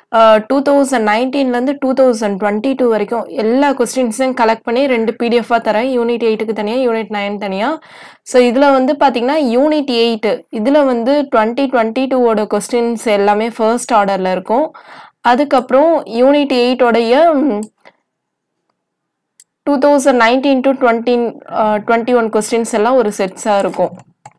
two thousand நைன்டீன்லேருந்து two thousand twenty two வரைக்கும் எல்லா கொஸ்டின்ஸையும் கலெக்ட் பண்ணி ரெண்டு பிடிஎஃபாக தரேன் யூனிட் எயிட்டுக்கு தனியாக யூனிட் நைன் தனியாக ஸோ இதில் வந்து பார்த்தீங்கன்னா யூனிட் எயிட்டு இதில் வந்து டுவெண்ட்டி டுவெண்ட்டி டூவோட கொஸ்டின்ஸ் எல்லாமே ஃபர்ஸ்ட் ஆர்டரில் இருக்கும் அதுக்கப்புறம் யூனிட் எயிட்டோடைய two thousand nineteen to twenty twenty one questions எல்லாம் ஒரு செட்ஸாக இருக்கும்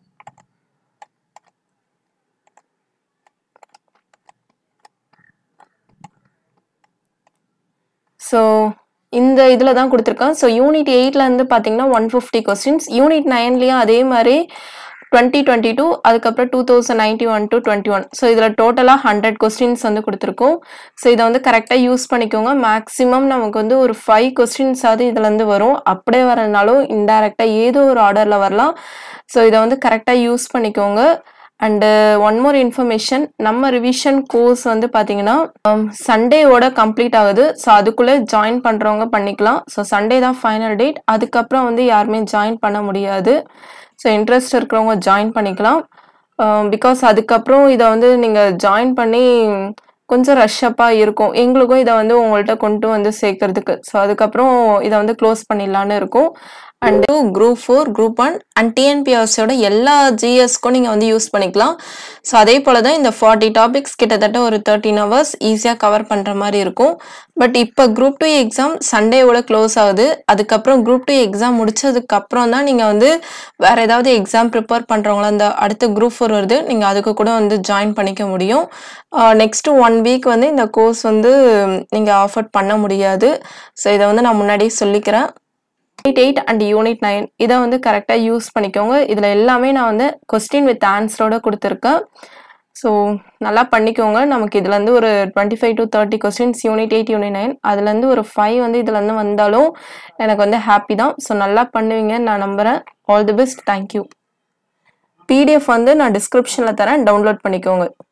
ஸோ இந்த இதில் தான் கொடுத்துருக்கேன் ஸோ யூனிட் எயிட்லேருந்து பார்த்தீங்கன்னா ஒன் ஃபிஃப்டி கொஸ்டின்ஸ் யூனிட் நைன்லேயும் அதே மாதிரி டுவெண்ட்டி டுவெண்ட்டி டூ அதுக்கப்புறம் two thousand ninety one to twenty one so இதில் டோட்டலாக ஹண்ட்ரட் கொஸ்டின்ஸ் வந்து கொடுத்துருக்கோம் ஸோ இதை வந்து கரெக்டாக யூஸ் பண்ணிக்கோங்க மேக்ஸிமம் நமக்கு வந்து ஒரு ஃபைவ் கொஸ்டின்ஸாவது இதுலேருந்து வரும் அப்படியே வரனாலும் இன்டைரக்டாக ஏதோ ஒரு ஆர்டரில் வரலாம் ஸோ இதை வந்து கரெக்டாக யூஸ் பண்ணிக்கோங்க அண்டு ஒன் மோர் இன்ஃபர்மேஷன் நம்ம ரிவிஷன் கோர்ஸ் வந்து பார்த்தீங்கன்னா சண்டேவோட கம்ப்ளீட் ஆகுது ஸோ அதுக்குள்ளே ஜாயின் பண்ணுறவங்க பண்ணிக்கலாம் ஸோ சண்டே தான் ஃபைனல் டேட் அதுக்கப்புறம் வந்து யாருமே ஜாயின் பண்ண முடியாது ஸோ இன்ட்ரெஸ்ட் இருக்கிறவங்க ஜாயின் பண்ணிக்கலாம் பிகாஸ் அதுக்கப்புறம் இதை வந்து நீங்கள் ஜாயின் பண்ணி கொஞ்சம் ரஷ்அப்பாக இருக்கும் எங்களுக்கும் இதை வந்து உங்கள்கிட்ட கொண்டு வந்து சேர்க்கறதுக்கு ஸோ அதுக்கப்புறம் இதை வந்து க்ளோஸ் பண்ணிடலான்னு இருக்கும் and group four group one and டிஎன்பிஎஸ்சியோட எல்லா ஜிஎஸ்க்கும் நீங்கள் வந்து யூஸ் பண்ணிக்கலாம் ஸோ அதே போல் தான் இந்த ஃபார்ட்டி டாபிக்ஸ் கிட்டத்தட்ட ஒரு தேர்ட்டின் ஹவர்ஸ் ஈஸியாக கவர் பண்ணுற மாதிரி இருக்கும் பட் இப்போ குரூப் டூ எக்ஸாம் சண்டேவோட க்ளோஸ் ஆகுது அதுக்கப்புறம் குரூப் டூ எக்ஸாம் முடிச்சதுக்கப்புறம் தான் நீங்கள் வந்து வேறு ஏதாவது எக்ஸாம் ப்ரிப்பேர் பண்ணுறவங்களா அந்த அடுத்த குரூப் ஃபோர் வருது நீங்கள் அதுக்கு கூட வந்து ஜாயின் பண்ணிக்க முடியும் நெக்ஸ்ட்டு ஒன் வீக் வந்து இந்த கோர்ஸ் வந்து நீங்கள் ஆஃபர் பண்ண முடியாது ஸோ இதை வந்து நான் முன்னாடியே சொல்லிக்கிறேன் unit eight and unit nine இதை வந்து கரெக்டாக யூஸ் பண்ணிக்கோங்க இதில் எல்லாமே நான் வந்து கொஸ்டின் வித் ஆன்சரோட கொடுத்துருக்கேன் ஸோ நல்லா பண்ணிக்கோங்க நமக்கு இதுலேருந்து ஒரு twenty five to thirty questions unit eight unit nine அதுலேருந்து ஒரு ஃபைவ் வந்து இதுலேருந்து வந்தாலும் எனக்கு வந்து ஹாப்பி தான் ஸோ நல்லா பண்ணுவீங்கன்னு நான் நம்புகிறேன் all the best thank you PDF வந்து நான் டிஸ்கிரிப்ஷனில் தரேன் டவுன்லோட் பண்ணிக்கோங்க